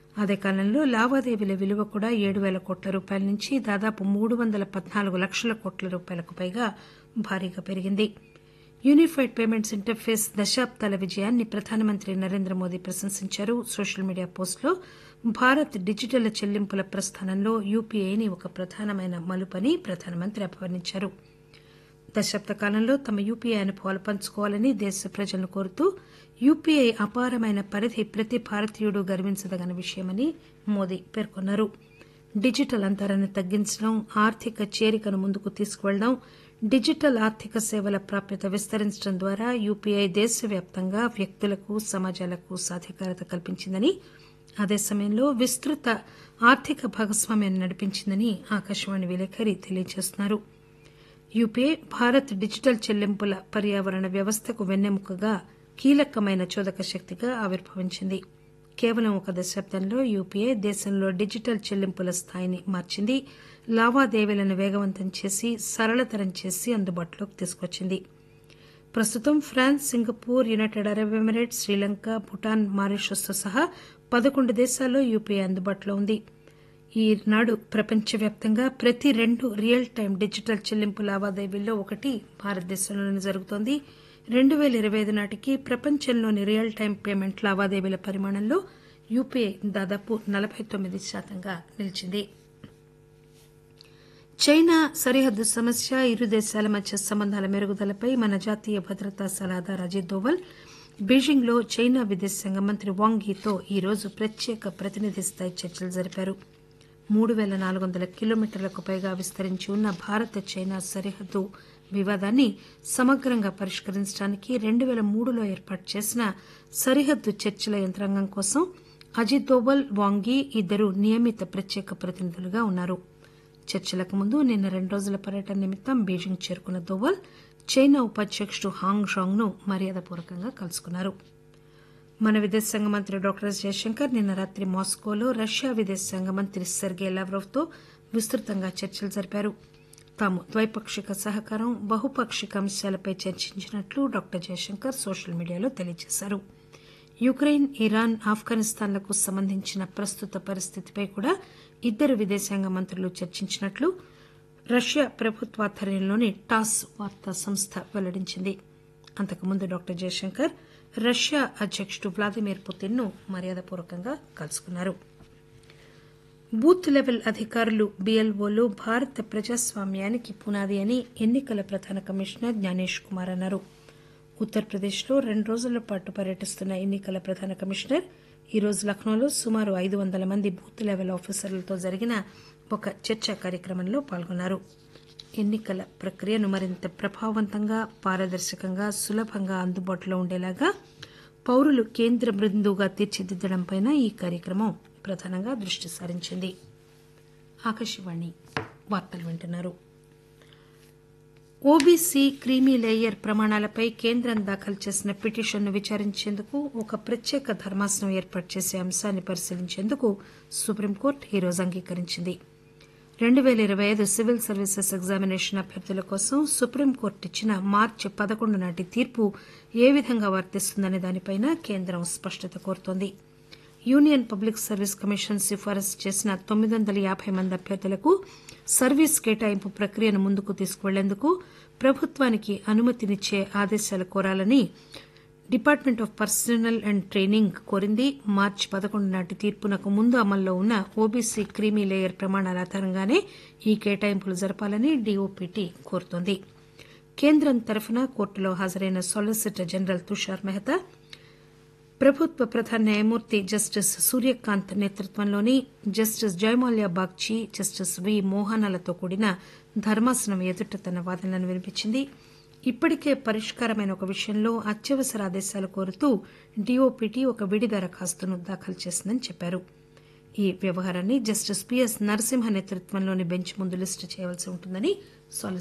అదే కాలంలో లావాదేవీల విలువ కూడా ఏడు పేల కోట్ల రూపాయల నుంచి దాదాపు మూడు వందల పద్నాలుగు లక్షల కోట్ల రూపాయలకు పైగా భారీగా పెరిగింది యూనిఫైడ్ పేమెంట్స్ ఇంటర్ఫేస్ దశాబ్దాల విజయాన్ని ప్రధానమంత్రి నరేంద్ర మోదీ ప్రశంసించారు సోషల్ మీడియా పోస్టులో భారత్ డిజిటల్ చెల్లింపుల ప్రస్థానంలో యూపీఐని ఒక ప్రధానమైన మలుపని ప్రధానమంత్రి అభివర్ణించారు దశాబ్ద కాలంలో తమ యూపీఐ అనుభవాలు పంచుకోవాలని దేశ ప్రజలను కోరుతూ యూపీఐ అపారమైన పరిధి ప్రతి భారతీయుడు గర్వించదగిన విషయమని మోదీ పేర్కొన్నారు డిజిటల్ అంతరాన్ని తగ్గించడం ఆర్థిక చేరికను ముందుకు తీసుకువెళ్లడం డిజిటల్ ఆర్థిక సేవల ప్రాప్యత విస్తరించడం ద్వారా యూపీఐ దేశవ్యాప్తంగా వ్యక్తులకు సమాజాలకు సాధికారత కల్పించిందని అదే సమయంలో విస్తృత ఆర్థిక భాగస్వామ్యాన్ని నడిపించిందని ఆకాశవాణి విలేకరి తెలియజేస్తున్నారు యూపీఐ భారత్ డిజిటల్ చెల్లింపుల పర్యావరణ వ్యవస్థకు వెన్నెముకగా కీలకమైన చోదక శక్తిగా ఆవిర్భవించింది కేవలం ఒక దశాబ్దంలో యూపీఐ దేశంలో డిజిటల్ చెల్లింపుల స్థాయిని మార్చింది లావాదేవీలను వేగవంతం చేసి సరళతరం చేసి అందుబాటులోకి తీసుకొచ్చింది ప్రస్తుతం France Singapore United Arab Emirates Sri Lanka Bhutan Mauritius తో సహా పదకొండు దేశాల్లో యూపీఐ అందుబాటులో ఉంది ఈనాడు ప్రపంచవ్యాప్తంగా ప్రతి రెండు రియల్ టైం డిజిటల్ చెల్లింపు లావాదేవీల్లో ఒకటి భారతదేశంలోనే జరుగుతోంది రెండు పేల ఇరవై ఐదు నాటికి ప్రపంచంలోని రియల్ టైం పేమెంట్ లావాదేవీల పరిమాణంలో యూపీఐ దాదాపు నలబై తొమ్మిది శాతంగా నిలిచింది చైనా సరిహద్దు సమస్య ఇరు దేశాల మధ్య సంబంధాల మెరుగుదలపై మన జాతీయ భద్రతా సలహాదారు అజిత్ దోవల్ బీజింగ్ లో చైనా విదేశాంగ మంత్రి వాంగ్ యీతో ఈరోజు ప్రత్యేక ప్రతినిధి స్థాయి చర్చలు జరిపారు మూడు పేల నాలుగు వందల కిలోమీటర్లకు పైగా విస్తరించి ఉన్న భారత్ చైనా సరిహద్దు వివాదాన్ని సమగ్రంగా పరిష్కరించడానికి రెండు పేల మూడులో ఏర్పాటు చేసిన సరిహద్దు చర్చల యంత్రాంగం కోసం అజిత్ దోవల్ వాంగ్ యీ ఇద్దరు నియమిత ప్రత్యేక ప్రతినిధులుగా ఉన్నారు చర్చలకు ముందు నిన్న రెండు రోజుల పర్యటన నిమిత్తం బీజింగ్ చేరుకున్న దోవల్ చైనా ఉపాధ్యకుడు హాంగ్ షాంగ్ ను మర్యాదపూర్వకంగా కలుసుకున్నారు మన విదేశాంగ మంత్రి డాక్టర్ ఎస్ జయశంకర్ నిన్న రాత్రి మాస్కోలో రష్యా విదేశాంగ మంత్రి సెర్గే లావ్రోవ్ తో విస్తృతంగా చర్చలు జరిపారు తాము ద్వైపాక్షిక సహకారం బహుపాక్షిక అంశాలపై చర్చించినట్లు డాక్టర్ జయశంకర్ సోషల్ మీడియాలో తెలియజేశారు యుక్రెయిన్ ఇరాన్ ఆఫ్ఘనిస్తాన్లకు సంబంధించిన ప్రస్తుత పరిస్థితిపై కూడా ఇద్దరు విదేశాంగ మంత్రులు చర్చించినట్లు రష్యా ప్రభుత్వాధ్వర్యంలోని టాస్ వార్తా సంస్థ వెల్లడించింది అంతకుముందు డాక్టర్ జయశంకర్ రష్యా అధ్యకుడు వ్లాదిమిర్ పుతిన్ ను మర్యాదపూర్వకంగా కలుసుకున్నారు బూత్ లెవెల్ అధికారులు బీఎల్ఓలు భారత ప్రజాస్వామ్యానికి పునాది అని ఎన్నికల ప్రధాన కమిషనర్ జ్ఞానేష్ కుమార్ అన్నారు ఉత్తరప్రదేశ్లో రెండు రోజుల పాటు పర్యటిస్తున్న ఎన్నికల ప్రధాన కమిషనర్ ఈరోజు లక్నోలో సుమారు ఐదు వందల మంది బూత్ లెవెల్ ఆఫీసర్లతో జరిగిన ఒక చర్చా కార్యక్రమంలో పాల్గొన్నారు ఎన్నికల ప్రక్రియను మరింత ప్రభావవంతంగా పారదర్శకంగా సులభంగా అందుబాటులో ఉండేలాగా పౌరులు కేంద్ర బిందువుగా తీర్చిదిద్దడంపై ఈ కార్యక్రమం ప్రధానంగా దృష్టి సారించింది ఆకాశవాణి వార్తలు వింటున్నారు ఓబీసీ క్రీమీ లేయర్ ప్రమాణాలపై కేంద్రం దాఖలు చేసిన పిటిషన్ను విచారించేందుకు ఒక ప్రత్యేక ధర్మాసనం ఏర్పాటు చేసే అంశాన్ని పరిశీలించేందుకు సుప్రీంకోర్టు ఈరోజు అంగీకరించింది రెండు పేల ఇరవై ఐదు సివిల్ సర్వీసెస్ ఎగ్జామినేషన్ అభ్యర్థుల కోసం సుప్రీంకోర్టు ఇచ్చిన మార్చి పదకొండు నాటి తీర్పు ఏ విధంగా వర్తిస్తుందనే దానిపై కేంద్రం స్పష్టత కోరుతోంది యూనియన్ పబ్లిక్ సర్వీస్ కమిషన్ సిఫారసు చేసిన తొమ్మిది వందల యాబై మంది అభ్యర్థులకు సర్వీస్ కేటాయింపు ప్రక్రియను ముందుకు తీసుకువెళ్లేందుకు ప్రభుత్వానికి అనుమతినిచ్చే ఆదేశాలు కోరాలని department of personnel and training కోరింది మార్చి పదకొండు నాటి తీర్పునకు ముందు అమల్లో ఉన్న ఓబీసీ క్రీమీ లేయర్ ప్రమాణాల ఆధారంగానే ఈ కేటాయింపులు జరపాలని డీఓపీటీ కోరుతోంది కేంద్రం తరఫున కోర్టులో హాజరైన సాలిసిటర్ జనరల్ తుషార్ మెహతా ప్రభుత్వ ప్రధాన న్యాయమూర్తి జస్టిస్ సూర్యకాంత్ నేతృత్వంలోని justice Joymalya Bagchi justice V మోహనాలతో కూడిన ధర్మాసనం ఎదుట తన వాదనలను వినిపించింది ఇప్పటికే పరిష్కారమైన ఒక విషయంలో అత్యవసర ఆదేశాలు కోరుతూ డీఓపీటీ ఒక విడి దరఖాస్తును దాఖలు చేసిందని చెప్పారు ఈ వ్యవహారాన్ని జస్టిస్ పిఎస్ నరసింహ నేతృత్వంలోని బెంచ్ ముందు లిస్టు చేయవలసి ఉంటుందని